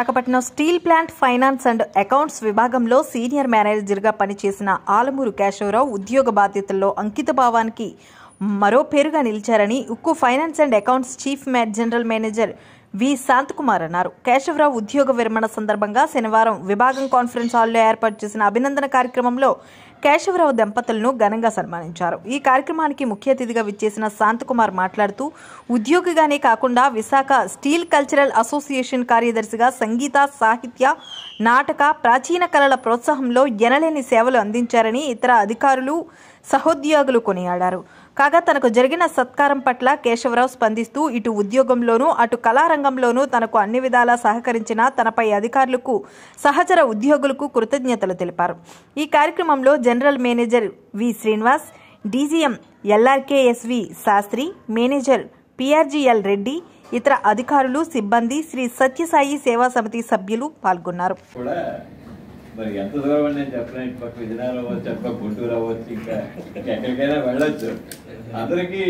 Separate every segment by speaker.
Speaker 1: Visakhapatnam steel plant finance and accounts విభాగంలో senior మేనేజర్గా పనిచేసిన ఆలమూరు కేశవరావు ఉద్యోగ బాధ్యతల్లో అంకిత భావానికి మరో పేరుగా నిలిచారని ఉక్కు ఫైనాన్స్ అండ్ అకౌంట్స్ చీఫ్ మే జనరల్ మేనేజర్ వి శాంతకుమార్ అన్నారు కేశవరావు ఉద్యోగ విరమణ సందర్భంగా శనివారం విభాగం కాన్ఫరెన్స్ హాల్లో ఏర్పాటు చేసిన అభినందన కార్యక్రమంలో కేశవరావు దంపతులను ఘనంగా సన్మానించారు ఈ కార్యక్రమానికి ముఖ్య అతిథిగా విచ్చేసిన శాంతకుమార్ మాట్లాడుతూ ఉద్యోగిగానే కాకుండా విశాఖ స్టీల్ కల్చరల్ అసోసియేషన్ కార్యదర్శిగా సంగీత సాహిత్య నాటక ప్రాచీన కళల ప్రోత్సాహంలో ఎనలేని సేవలు అందించారని ఇతర అధికారులు సహోద్యోగులు కొనియాడారు కాగా తనకు జరిగిన సత్కారం పట్ల కేశవరావు స్పందిస్తూ ఇటు ఉద్యోగంలోనూ అటు కళారంగంలోనూ తనకు అన్ని విధాలా సహకరించిన తనపై అధికారులకు సహచర ఉద్యోగులకు కృతజ్ఞతలు తెలిపారు ఈ కార్యక్రమంలో general manager V Srinivas DGM LRKSV Sastry manager PRGL Reddy ఇతర అధికారులు సిబ్బంది శ్రీ సత్యసాయి సేవా సమితి సభ్యులు పాల్గొన్నారు
Speaker 2: కూడా మరి ఎంత దూరం అని నేను చెప్పలేను ఇటు పక్క విజయనగరం అవ్వచ్చు అటు పక్క గుంటూరు అవ్వచ్చు ఇంకా ఇంకా ఎక్కడికైనా వెళ్ళొచ్చు అందరికీ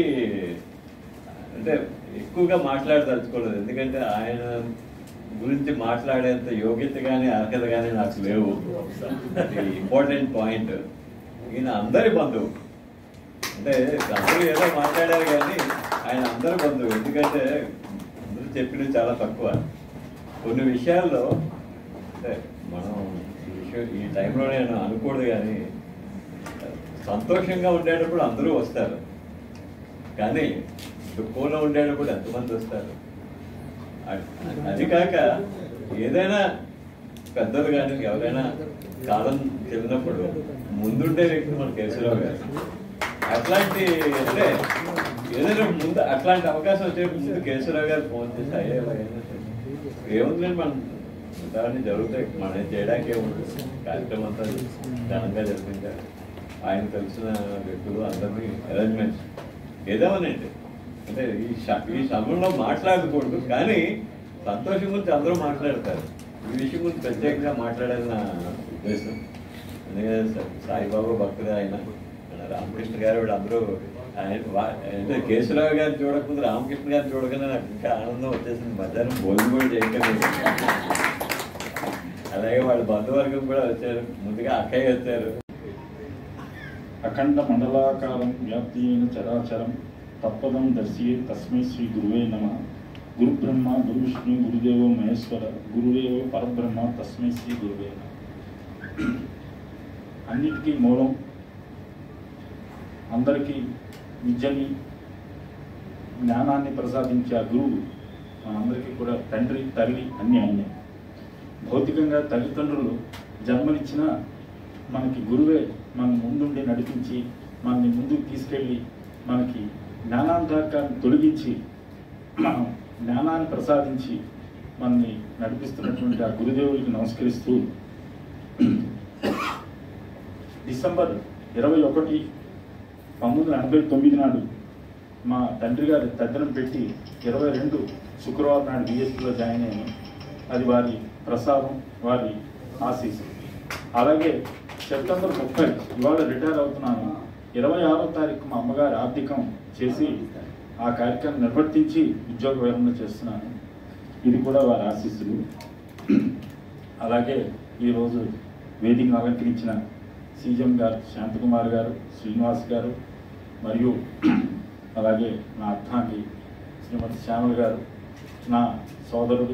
Speaker 2: అంటే ఎక్కువగా మాట్లాడదలుచుకోలేదు ఎందుకంటే ఆయన గురించి మాట్లాడేంత యోగ్యత కానీ అర్హత కానీ నాకు లేవు అది ఇంపార్టెంట్ పాయింట్ ఈయన అందరి బంధువు అంటే అందరూ ఏదో మాట్లాడారు కానీ ఆయన అందరి బంధువు ఎందుకంటే అందరూ చెప్పినవి చాలా తక్కువ కొన్ని విషయాల్లో అంటే మనం ఈ విషయం ఈ టైంలో నేను అనుకూడదు కానీ సంతోషంగా ఉండేటప్పుడు అందరూ వస్తారు కానీ దుఃఖంలో ఉండేటప్పుడు ఎంతమంది వస్తారు అ- అది కాక ఏదైనా పెద్దలు కానీ ఎవరైనా కాలం చెల్లినప్పుడు ముందుండే వ్యక్తి మన కేశవరావు గారు అట్లాంటి అంటే ఏదైనా ముందు అట్లాంటి అవకాశం వచ్చే ముందు కేశవరావు గారు ఫోన్ చేసి అయ్యే ఏముందండి మనం దాన్ని జరుగుతాయి మనం చేయడానికి ఏముంటుంది కార్యక్రమం అంతా ఘనంగా జరిపించారు ఆయన తెలిసిన వ్యక్తులు అందరినీ అరేంజ్మెంట్స్ ఏదేమోనండి అంటే ఈ ష- ఈ సమయంలో మాట్లాడకూడదు కానీ సంతోషం గురించి అందరూ మాట్లాడతారు ఈ విషయం గురించి ప్రత్యేకంగా మాట్లాడాలని నా ఉద్దేశం ఎందుకంటే సా- సాయిబాబా భక్తుడు ఆయన మన రామకృష్ణ గారు వీళ్ళు అందరూ ఆయన వా- అంటే కేశవరావు గారిని చూడకముందు రామకృష్ణ గారిని చూడగానే నాకు ఇంకా ఆనందం వచ్చేసింది మధ్యాహ్నం భోజనం కూడా చేయగలిగింది అలాగే వాళ్ళ బంధువర్గం కూడా వచ్చారు ముందుగా అక్కయ్య వచ్చారు
Speaker 3: అఖండ మండలాకారం వ్యాప్తి అయిన చరాచరం తత్పదం దర్శియే తస్మై శ్రీ గురువే నమ గురు బ్రహ్మ గురు విష్ణు గురుదేవో మహేశ్వర గురుదేవో పరబ్రహ్మ తస్మై శ్రీ గురువే నమ అన్నిటికీ మూలం అందరికీ విద్యని జ్ఞానాన్ని ప్రసాదించే ఆ గురువు మనందరికీ కూడా తండ్రి తల్లి అన్నీ ఆయనే భౌతికంగా తల్లిదండ్రులు జన్మనిచ్చిన మనకి గురువే మన ముందుండి నడిపించి మనని ముందుకు తీసుకెళ్ళి మనకి జ్ఞానాంధకాన్ని తొలగించి మనం జ్ఞానాన్ని ప్రసాదించి మనని నడిపిస్తున్నటువంటి ఆ గురుదేవుడికి నమస్కరిస్తూ డిసెంబర్ ఇరవై ఒకటి పంతొమ్మిది వందల ఎనభై తొమ్మిది నాడు మా తండ్రి గారి తద్దనం పెట్టి ఇరవై రెండు శుక్రవారం నాడు బిఎస్పీలో జాయిన్ అయ్యాను అది వారి ప్రసాదం వారి ఆశీస్సు అలాగే సెప్టెంబర్ ముప్పై ఇవాళ రిటైర్ అవుతున్నాను ఇరవై ఆరో తారీఖు మా అమ్మగారి ఆర్థికం చేసి ఆ కార్యక్రమం నిర్వర్తించి ఉద్యోగ విరమణ చేస్తున్నాను ఇది కూడా వారి ఆశీస్సులు అలాగే ఈరోజు వేదికను అలంకరించిన సీఎం గారు శాంతకుమార్ గారు శ్రీనివాస్ గారు మరియు అలాగే నా అర్థాంగి శ్రీమతి శ్యామల్ గారు నా సోదరుడు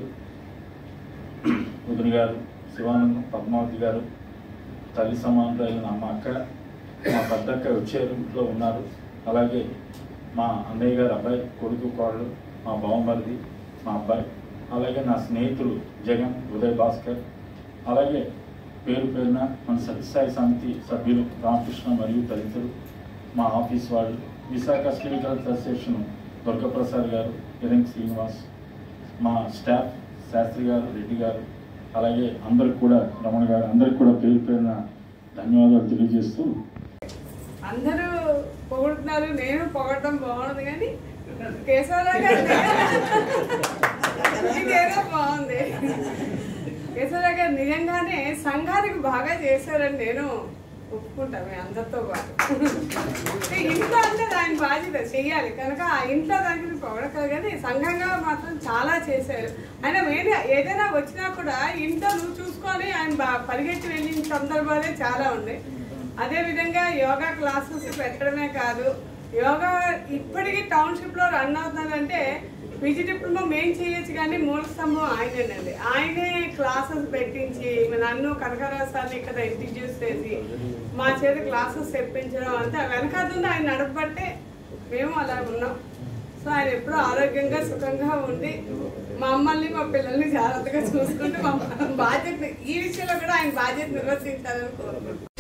Speaker 3: వదిన గారు శివానందం పద్మావతి గారు తల్లి సమానులైన మా అక్క మా పెద్దక్క వచ్చే ఇంట్లో ఉన్నారు అలాగే మా అన్నయ్య గారు అబ్బాయి కొడుకు కోడలు మా బావమరిది మా అబ్బాయి అలాగే నా స్నేహితులు జగన్ ఉదయ్ భాస్కర్ అలాగే పేరు పేరున మన సత్యసాయి సమితి సభ్యులు రామకృష్ణ మరియు తదితరులు మా ఆఫీస్ వాళ్ళు Visakha skill culture association Durgaprasad గారు ఎరంగ్ శ్రీనివాస్ మా స్టాఫ్ శాస్త్రి గారు రెడ్డి గారు అలాగే అందరికి కూడా రమణ గారు అందరికి కూడా పేరు పేరున ధన్యవాదాలు తెలియజేస్తూ
Speaker 4: అందరూ పొగుడుతున్నారు నేను పొగడటం బాగుంది కానీ కేశవరావు గారు ఇదేదో బాగుంది కేశవరావు గారు నిజంగానే సంఘానికి బాగా చేశారని నేను ఒప్పుకుంటాం మేము అందరితో పాటు అంటే ఇంట్లో అంటే ఆయన బాధ్యత చెయ్యాలి కనుక ఆ ఇంట్లో దానికి పొగడకలు కానీ సంఘంగా మాత్రం చాలా చేశారు ఆయన మెయిన్ ఏదైనా వచ్చినా కూడా ఇంట్లో నువ్వు చూసుకొని ఆయన బా- పరిగెత్తి వెళ్ళిన సందర్భాలే చాలా ఉన్నాయి అదే విధంగా యోగా క్లాసెస్ పెట్టడమే కాదు యోగా ఇప్పటికీ టౌన్షిప్ లో రన్ అవుతుందంటే పీజీ డిప్లొమా మెయిన్ చేయొచ్చు కానీ మూల స్తంభం ఆయనేనండి ఆయనే క్లాసెస్ పెట్టించి నన్ను కనకరాసాన్ని ఇక్కడ ఇంట్రడ్యూస్ చేసి మా చేత క్లాసెస్ తెప్పించడం అంతా వెనకాదుంది ఆయన నడపబట్టే మేము అలా ఉన్నాం సో ఆయన ఎప్పుడూ ఆరోగ్యంగా సుఖంగా ఉండి మమ్మల్ని మా పిల్లల్ని జాగ్రత్తగా చూసుకుంటూ మా బాధ్యత ఈ విషయంలో కూడా ఆయన బాధ్యత నిర్వర్తించాలని కోరుకుంటున్నాం